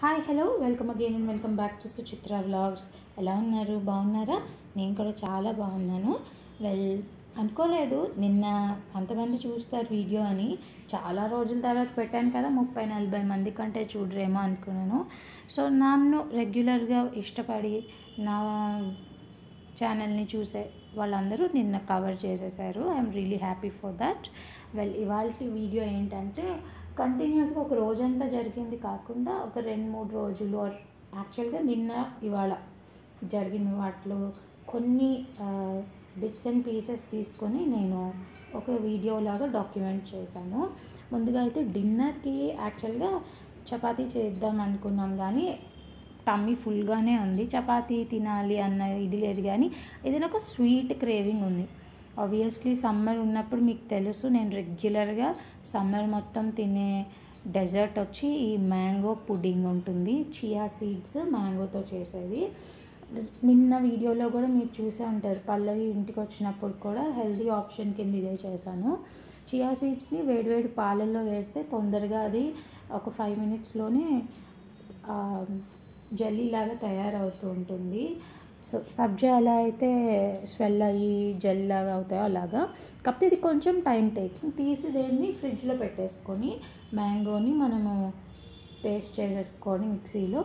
hi hello welcome again and welcome back to Suchitra vlogs ఎలా ఉన్నారు బాగున్నారా నేను కూడా చాలా బాగున్నాను వెల్ అనుకోలేదు నిన్న అంతమంది చూస్తారు వీడియో అని చాలా రోజుల తర్వాత పెట్టాను కదా ముప్పై నలభై మంది కంటే చూడరేమో అనుకున్నాను సో నన్ను రెగ్యులర్గా ఇష్టపడి నా ఛానల్ని చూసే వాళ్ళందరూ నిన్న కవర్ చేసేసారు I'm really happy for that well ఇవాళ వీడియో ఏంటంటే కంటిన్యూస్గా ఒక రోజంతా జరిగింది కాకుండా ఒక రెండు మూడు రోజులు యాక్చువల్గా నిన్న ఇవాళ జరిగిన వాటిలో కొన్ని బిట్స్ అండ్ పీసెస్ తీసుకొని నేను ఒక వీడియో లాగా డాక్యుమెంట్ చేశాను ముందుగా అయితే డిన్నర్కి యాక్చువల్గా చపాతీ చేద్దాం అనుకున్నాం కానీ టమ్మీ ఫుల్గానే ఉంది చపాతీ తినాలి అన్న ఇది లేదు కానీ ఏదైనా ఒక స్వీట్ క్రేవింగ్ ఉంది ఆబ్వియస్లీ సమ్మర్ ఉన్నప్పుడు మీకు తెలుసు నేను రెగ్యులర్గా సమ్మర్ మొత్తం తినే డెజర్ట్ వచ్చి ఈ మ్యాంగో పుడ్డింగ్ ఉంటుంది చియా సీడ్స్ మ్యాంగోతో చేసేది నిన్న వీడియోలో కూడా మీరు చూసే ఉంటారు పల్లవి ఇంటికి వచ్చినప్పుడు కూడా హెల్తీ ఆప్షన్ కింద ఇదే చేశాను చియా సీడ్స్ని వేడివేడి పాలల్లో వేస్తే తొందరగా అది ఒక ఫైవ్ మినిట్స్లోనే జల్లీ లాగా తయారవుతూ ఉంటుంది సో సబ్జా ఎలా అయితే స్వెల్ అయ్యి జెల్ లాగా అవుతాయో అలాగా కాకపోతే ఇది కొంచెం టైం టేకింగ్ తీసి దేన్ని ఫ్రిడ్జ్లో పెట్టేసుకొని మ్యాంగోని మనము పేస్ట్ చేసేసుకొని మిక్సీలో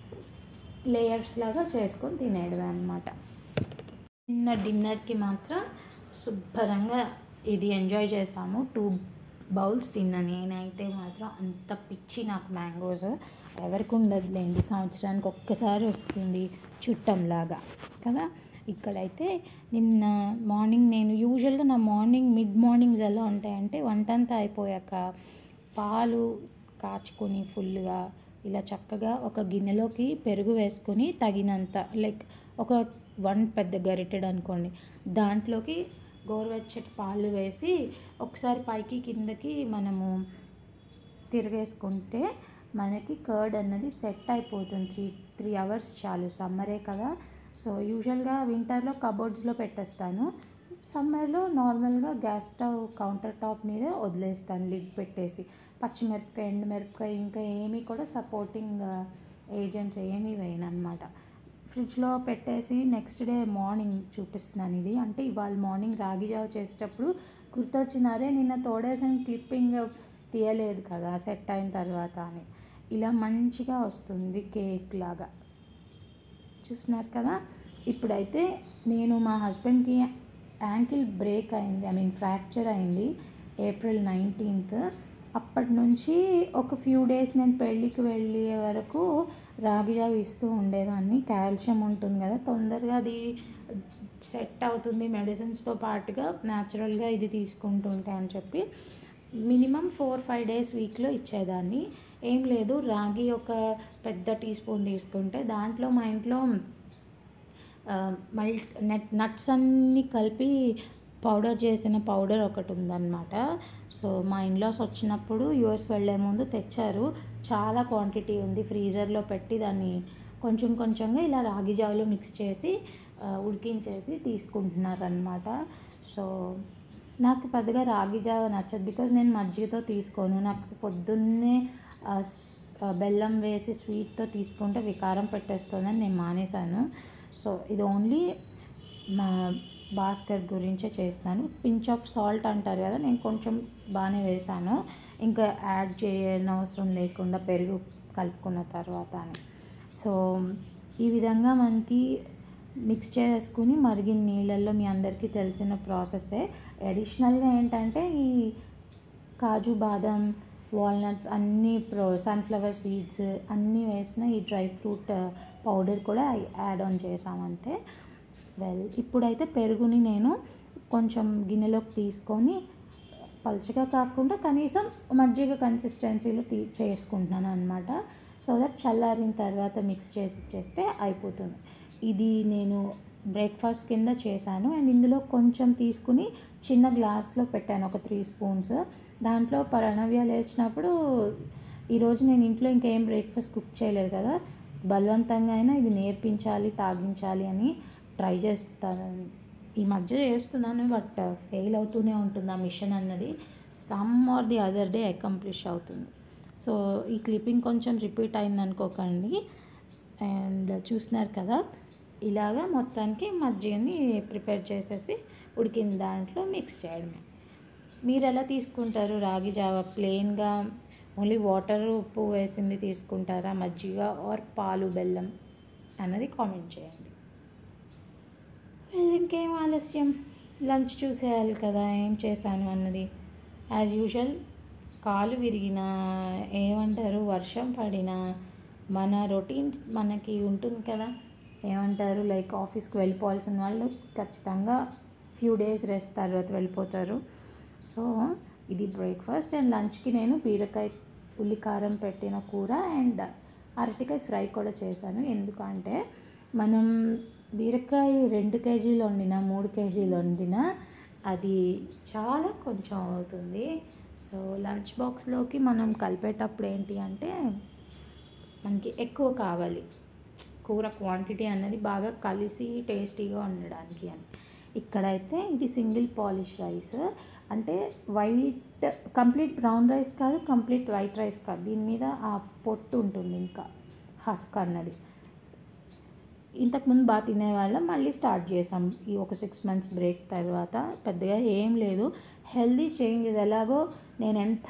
లేయర్స్ లాగా చేసుకొని తినేయడమే అనమాట నిన్న డిన్నర్కి మాత్రం శుభ్రంగా ఇది ఎంజాయ్ చేసాము టూ బౌల్స్ తిన్నా నేనైతే మాత్రం అంత పిచ్చి నాకు మ్యాంగోస్ ఎవరికి ఉండదులేండి సంవత్సరానికి ఒక్కసారి వస్తుంది చుట్టంలాగా కదా ఇక్కడైతే నిన్న మార్నింగ్ నేను యూజువల్గా నా మార్నింగ్ మిడ్ మార్నింగ్స్ ఎలా ఉంటాయంటే వంటంతా అయిపోయాక పాలు కాచుకొని ఫుల్గా ఇలా చక్కగా ఒక గిన్నెలోకి పెరుగు వేసుకొని తగినంత లైక్ ఒక వన్ పెద్ద గరిటెడ్ అనుకోండి దాంట్లోకి గోరువెచ్చటి పాలు వేసి ఒకసారి పైకి కిందకి మనము తిరిగేసుకుంటే మనకి కర్డ్ అన్నది సెట్ అయిపోతుంది త్రీ త్రీ అవర్స్ చాలు సమ్మరే కదా సో యూజువల్గా వింటర్లో కబోర్డ్స్లో పెట్టేస్తాను సమ్మర్లో నార్మల్గా గ్యాస్ స్టవ్ కౌంటర్ టాప్ మీద వదిలేస్తాను లిడ్ పెట్టేసి పచ్చిమిరపకాయ ఎండుమిరపకాయ ఇంకా ఏమీ కూడా సపోర్టింగ్ ఏజెంట్స్ ఏమీ వేయను అనమాట ఫ్రిడ్జ్లో పెట్టేసి నెక్స్ట్ డే మార్నింగ్ చూపిస్తున్నాను ఇది అంటే ఇవాళ మార్నింగ్ రాగి జావ చేసేటప్పుడు గుర్తొచ్చినారే నిన్న తోడేసిన క్లిప్పింగ్ తీయలేదు కదా సెట్ అయిన తర్వాత అని ఇలా మంచిగా వస్తుంది కేక్ లాగా చూస్తున్నారు కదా ఇప్పుడైతే నేను మా హస్బెండ్కి యాంకిల్ బ్రేక్ అయింది ఐ మీన్ ఫ్రాక్చర్ అయింది ఏప్రిల్ నైన్టీన్త్ అప్పటి నుంచి ఒక ఫ్యూ డేస్ నేను పెళ్ళికి వెళ్ళే వరకు రాగి జావ ఇస్తూ ఉండేదాన్ని కాల్షియం ఉంటుంది కదా తొందరగా అది సెట్ అవుతుంది మెడిసిన్స్తో పాటుగా న్యాచురల్గా ఇది తీసుకుంటుంటే అని చెప్పి మినిమం ఫోర్ ఫైవ్ డేస్ వీక్లో ఇచ్చేదాన్ని ఏం లేదు రాగి ఒక పెద్ద టీ స్పూన్ తీసుకుంటే దాంట్లో మా ఇంట్లో మల్ నెట్ నట్స్ అన్నీ కలిపి పౌడర్ చేసిన పౌడర్ ఒకటి ఉందన్నమాట సో మా ఇన్లాస్ వచ్చినప్పుడు యూఎస్ వెళ్ళే ముందు తెచ్చారు చాలా క్వాంటిటీ ఉంది ఫ్రీజర్లో పెట్టి దాన్ని కొంచెం కొంచెంగా ఇలా రాగి జావలో మిక్స్ చేసి ఉడికించేసి తీసుకుంటున్నారనమాట సో నాకు పెద్దగా రాగి జావ నచ్చదు బికాజ్ నేను మజ్జిగతో తీసుకోను నాకు పొద్దున్నే బెల్లం వేసి స్వీట్తో తీసుకుంటే వికారం పెట్టేస్తుందని నేను మానేశాను సో ఇది ఓన్లీ మా భాస్కర్ గురించే చేస్తాను పించ్ ఆఫ్ సాల్ట్ అంటారు కదా నేను కొంచెం బాగానే వేసాను ఇంకా యాడ్ చేయని అవసరం లేకుండా పెరుగు కలుపుకున్న తర్వాత అని సో ఈ విధంగా మనకి మిక్స్ చేసుకుని మరిగిన నీళ్ళల్లో మీ అందరికీ తెలిసిన ప్రాసెస్సే అడిషనల్గా ఏంటంటే ఈ కాజు బాదం వాల్నట్స్ అన్నీ ప్రో సన్ఫ్లవర్ సీడ్స్ అన్నీ వేసిన ఈ డ్రై ఫ్రూట్ పౌడర్ కూడా యాడ్ ఆన్ చేసామంతే వెల్ ఇప్పుడైతే పెరుగుని నేను కొంచెం గిన్నెలోకి తీసుకొని పలుచగా కాకుండా కనీసం మజ్జిగ కన్సిస్టెన్సీలో తీ చేసుకుంటున్నాను అనమాట సో దట్ చల్లారిన తర్వాత మిక్స్ చేసి ఇచ్చేస్తే అయిపోతుంది ఇది నేను బ్రేక్ఫాస్ట్ కింద చేశాను అండ్ ఇందులో కొంచెం తీసుకుని చిన్న గ్లాస్లో పెట్టాను ఒక త్రీ స్పూన్స్ దాంట్లో పరణవ్య లేచినప్పుడు ఈరోజు నేను ఇంట్లో ఇంకేం బ్రేక్ఫాస్ట్ కుక్ చేయలేదు కదా బలవంతంగా అయినా ఇది నేర్పించాలి తాగించాలి అని ట్రై చేస్తాను ఈ మధ్య చేస్తున్నాను బట్ ఫెయిల్ అవుతూనే ఉంటుంది ఆ మిషన్ అన్నది some or the other day accomplish అవుతుంది సో ఈ క్లిప్పింగ్ కొంచెం రిపీట్ అయింది అనుకోకండి అండ్ చూస్తున్నారు కదా ఇలాగా మొత్తానికి మజ్జిగని ప్రిపేర్ చేసేసి ఉడికిన దాంట్లో మిక్స్ చేయడమే మీరు ఎలా తీసుకుంటారు రాగి జావ ప్లెయిన్గా ఓన్లీ వాటర్ ఉప్పు వేసింది తీసుకుంటారా మజ్జిగ ఆర్ పాలు బెల్లం అన్నది కామెంట్ చేయండి ఇంకేం ఆలస్యం లంచ్ చూసేయాలి కదా ఏం చేశాను అన్నది యాజ్ యూజువల్ కాలు విరిగినా ఏమంటారు వర్షం పడినా మన రొటీన్ మనకి ఉంటుంది కదా ఏమంటారు లైక్ ఆఫీస్కి వెళ్ళిపోవాల్సిన వాళ్ళు ఖచ్చితంగా ఫ్యూ డేస్ రెస్ట్ తర్వాత వెళ్ళిపోతారు సో ఇది బ్రేక్ఫాస్ట్ అండ్ లంచ్కి నేను బీరకాయ ఉల్లికారం పెట్టిన కూర అండ్ అరటికాయ ఫ్రై కూడా చేశాను ఎందుకంటే మనం బీరకాయ రెండు కేజీలు వండినా మూడు కేజీలు వండినా అది చాలా కొంచెం అవుతుంది సో లంచ్ బాక్స్లోకి మనం కలిపేటప్పుడు ఏంటి అంటే మనకి ఎక్కువ కావాలి కూర క్వాంటిటీ అనేది బాగా కలిసి టేస్టీగా ఉండడానికి అని ఇక్కడైతే ఇది సింగిల్ పాలిష్ రైస్ అంటే వైట్ కంప్లీట్ బ్రౌన్ రైస్ కాదు కంప్లీట్ వైట్ రైస్ కాదు దీని మీద ఆ పొట్టు ఉంటుంది ఇంకా హస్క్ అన్నది ఇంతకుముందు బాగా తినేవాళ్ళం మళ్ళీ స్టార్ట్ చేసాం ఈ ఒక సిక్స్ మంత్స్ బ్రేక్ తర్వాత పెద్దగా ఏం లేదు హెల్దీ చేంజెస్ ఎలాగో నేను ఎంత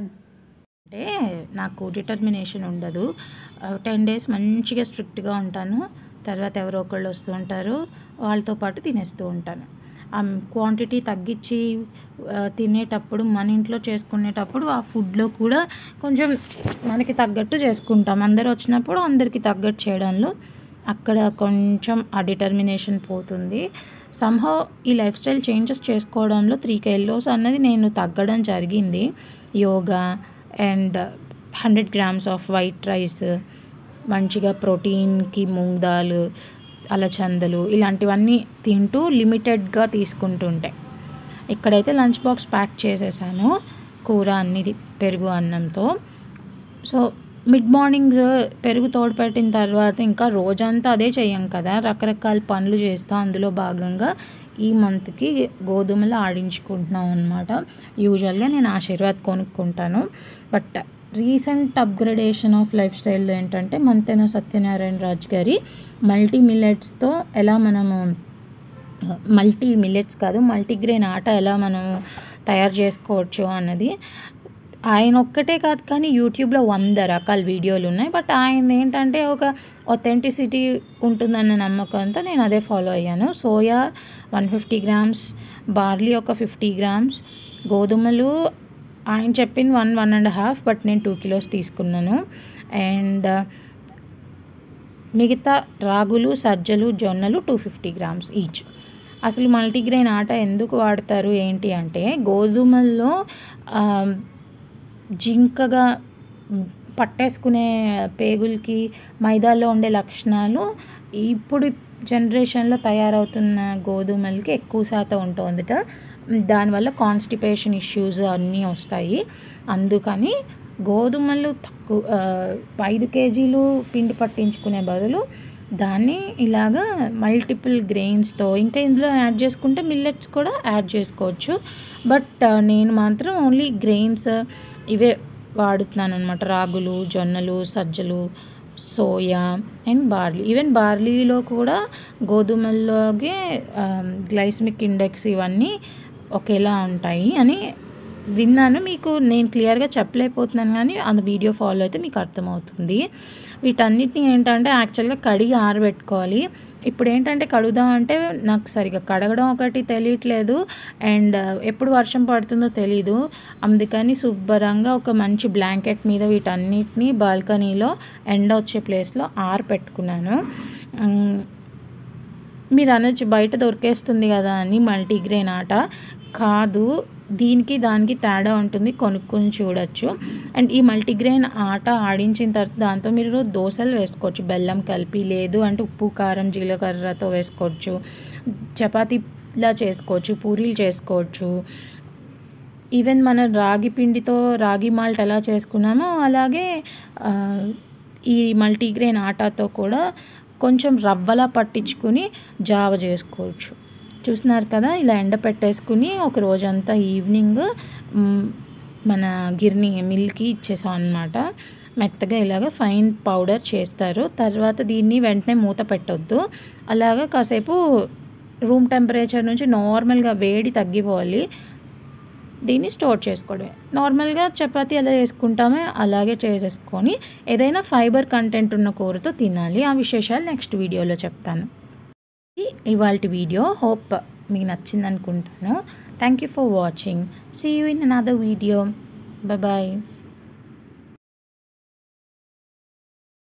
అంటే నాకు డిటర్మినేషన్ ఉండదు టెన్ డేస్ మంచిగా స్ట్రిక్ట్గా ఉంటాను తర్వాత ఎవరో ఒకళ్ళు వస్తూ ఉంటారు వాళ్ళతో పాటు తినేస్తూ ఉంటాను ఆ క్వాంటిటీ తగ్గించి ఆ, తినేటప్పుడు మన ఇంట్లో చేసుకునేటప్పుడు ఆ ఫుడ్లో కూడా కొంచెం మనకి తగ్గట్టు చేసుకుంటాం అందరూ వచ్చినప్పుడు అందరికీ తగ్గట్టు చేయడంలో అక్కడ కొంచెం ఆ డిటర్మినేషన్ పోతుంది సంహవ్ ఈ లైఫ్ స్టైల్ చేంజెస్ చేసుకోవడంలో త్రీ కిలోస్ అన్నది నేను తగ్గడం జరిగింది yoga and hundred grams of white rice మంచిగా ప్రోటీన్కి మూంగ్ దాల్ అలచందలు ఇలాంటివన్నీ తింటూ లిమిటెడ్గా తీసుకుంటుంటే ఇక్కడైతే లంచ్ బాక్స్ ప్యాక్ చేసేసాను కూర అన్నిది పెరుగు అన్నంతో సో మిడ్ మార్నింగ్స్ పెరుగు తోడుపెట్టిన తర్వాత ఇంకా రోజంతా అదే చెయ్యం కదా రకరకాల పనులు చేస్తాం అందులో భాగంగా ఈ మంత్కి గోధుమలు ఆడించుకుంటున్నాం అనమాట యూజువల్గా నేను ఆశీర్వాద్ కొనుక్కుంటాను but recent upgradation of life స్టైల్లో ఏంటంటే మంతెన సత్యనారాయణ రాజ్ గారి మల్టీ మిల్లెట్స్తో ఎలా మనము మల్టీ మిల్లెట్స్ కాదు మల్టీగ్రెయిన్ ఆట ఎలా మనం తయారు చేసుకోవచ్చు అన్నది ఆయన ఒక్కటే కాదు కానీ యూట్యూబ్లో వంద రకాల వీడియోలు ఉన్నాయి బట్ ఆయన ఏంటంటే ఒక ఒథెంటిసిటీ ఉంటుందన్న నమ్మకంతో నేను అదే ఫాలో అయ్యాను soya one fifty grams barley ఒక ఫిఫ్టీ గ్రామ్స్ గోధుమలు ఆయన చెప్పింది one one and half but నేను టూ కిలోస్ తీసుకున్నాను అండ్ మిగతా రాగులు సజ్జలు జొన్నలు టూ ఫిఫ్టీ గ్రామ్స్ ఈచ్ అసలు మల్టీగ్రెయిన్ ఆట ఎందుకు వాడతారు ఏంటి అంటే గోధుమల్లో ఆ, జింకగా పట్టేసుకునే పేగులకి మైదాలో ఉండే లక్షణాలు ఇప్పుడు జనరేషన్లో తయారవుతున్న గోధుమలకి ఎక్కువ శాతం ఉంటుందిట దానివల్ల కాన్స్టిపేషన్ ఇష్యూస్ అన్నీ వస్తాయి అందుకని గోధుమలు తక్కువ ఆ, ఐదు కేజీలు పిండి పట్టించుకునే బదులు దాన్ని ఇలాగా మల్టిపుల్ గ్రెయిన్స్తో ఇంకా ఇందులో యాడ్ చేసుకుంటే మిల్లెట్స్ కూడా యాడ్ చేసుకోవచ్చు బట్ ఆ, నేను మాత్రం ఓన్లీ గ్రెయిన్స్ ఇవే వాడుతున్నాను అనమాట రాగులు జొన్నలు సజ్జలు సోయా అండ్ బార్లీ ఈవెన్ బార్లీలో కూడా గోధుమల్లోగే గ్లైస్మిక్ ఇండెక్స్ ఇవన్నీ ఒకేలా ఉంటాయి అని విన్నాను మీకు నేను క్లియర్గా చెప్పలేకపోతున్నాను కానీ அந்த వీడియో ఫాలో అయితే మీకు అర్థమవుతుంది వీటన్నిటిని ఏంటంటే యాక్చువల్గా కడిగి ఆరబెట్టుకోవాలి ఇప్పుడు ఏంటంటే కడుగుదాం అంటే నాకు సరిగా కడగడం ఒకటి తెలియట్లేదు అండ్ ఎప్పుడు వర్షం పడుతుందో తెలీదు అందుకని శుభ్రంగా ఒక మంచి బ్లాంకెట్ మీద వీటన్నిటిని బాల్కనీలో ఎండ వచ్చే ప్లేస్లో ఆరపెట్టుకున్నాను ఉమ్, మీరు అనొచ్చు బయట దొరికేస్తుంది కదా అని మల్టీగ్రెయిన్ ఆట కాదు దీనికి దానికి తేడా ఉంటుంది కొనుక్కొని చూడొచ్చు అండ్ ఈ మల్టీగ్రెయిన్ ఆట ఆడించిన తర్వాత దాంతో మీరు దోశలు వేసుకోవచ్చు బెల్లం కలిపి లేదు అంటే ఉప్పు కారం జీలకర్రతో వేసుకోవచ్చు చపాతీలా చేసుకోవచ్చు పూరీలు చేసుకోవచ్చు ఈవెన్ మన రాగి పిండితో రాగి మాల్ట్ ఎలా చేసుకున్నామో అలాగే ఆ, ఈ మల్టీగ్రెయిన్ ఆటాతో కూడా కొంచెం రవ్వలా పట్టించుకుని జావ చేసుకోవచ్చు చూస్తున్నారు కదా ఇలా ఎండ పెట్టేసుకుని ఒక రోజంతా ఈవినింగ్ మ్, మన గిర్ని మిల్కి ఇచ్చేసాం అనమాట మెత్తగా ఇలాగ ఫైన్ పౌడర్ చేస్తారు తర్వాత దీన్ని వెంటనే మూత పెట్టొద్దు అలాగా కాసేపు రూమ్ టెంపరేచర్ నుంచి నార్మల్గా వేడి తగ్గిపోవాలి దీన్ని స్టోర్ చేసుకోవడమే నార్మల్గా చపాతీ ఎలా చేసుకుంటామో అలాగే చేసేసుకొని ఏదైనా ఫైబర్ కంటెంట్ ఉన్న కూరతో తినాలి ఆ విశేషాలు నెక్స్ట్ వీడియోలో చెప్తాను ఇవాళ వీడియో హోప్ మీకు నచ్చింది అనుకుంటాను thank you for watching see you in another video bye